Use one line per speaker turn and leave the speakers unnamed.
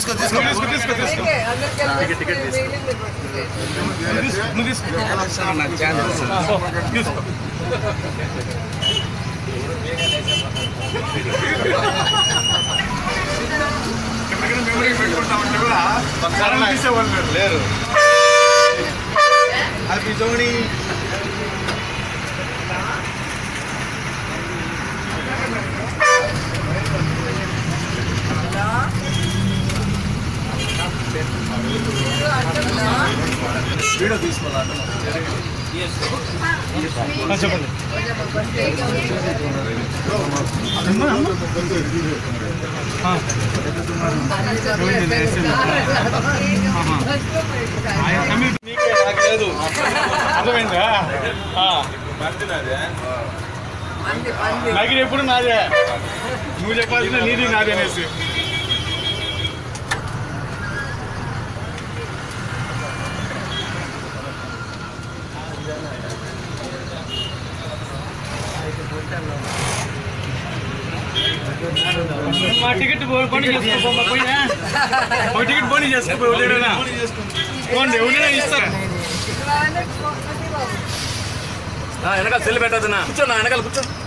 తీసుకో తీసుకో తీసుకో తీసుకో
టికెట్ టికెట్
నువ్వు తీసుకో
నాకు ఛాన్స్
తీసుకో ఎప్పటికైనా మెమరీ పెట్టుకుంటామంటే కూడా కరెంట్ తీసేవాళ్ళు లేరు.
లేరు హ్యాపీ జోని వీడియో తీసుకోవాలి
ఆ, చెప్పండి ఆ. ఆయన కమ్యూనిటీ నీకే నాకు లేదు అర్థమైందా ఆ. నాకు ఇది ఎప్పుడు నాదే నువ్వు చెప్పాల్సిన నీది నాదే అనేసి మా టికెట్ పోనీ చేసుకో పోయినా ఒక టికెట్ పోనీ చేసుకో ఎవరైనా పోండి ఎవరైనా ఇస్తారు
వెనకాల సెల్ పెట్టద్దునా కూర్చో నా వెనకాల కూర్చో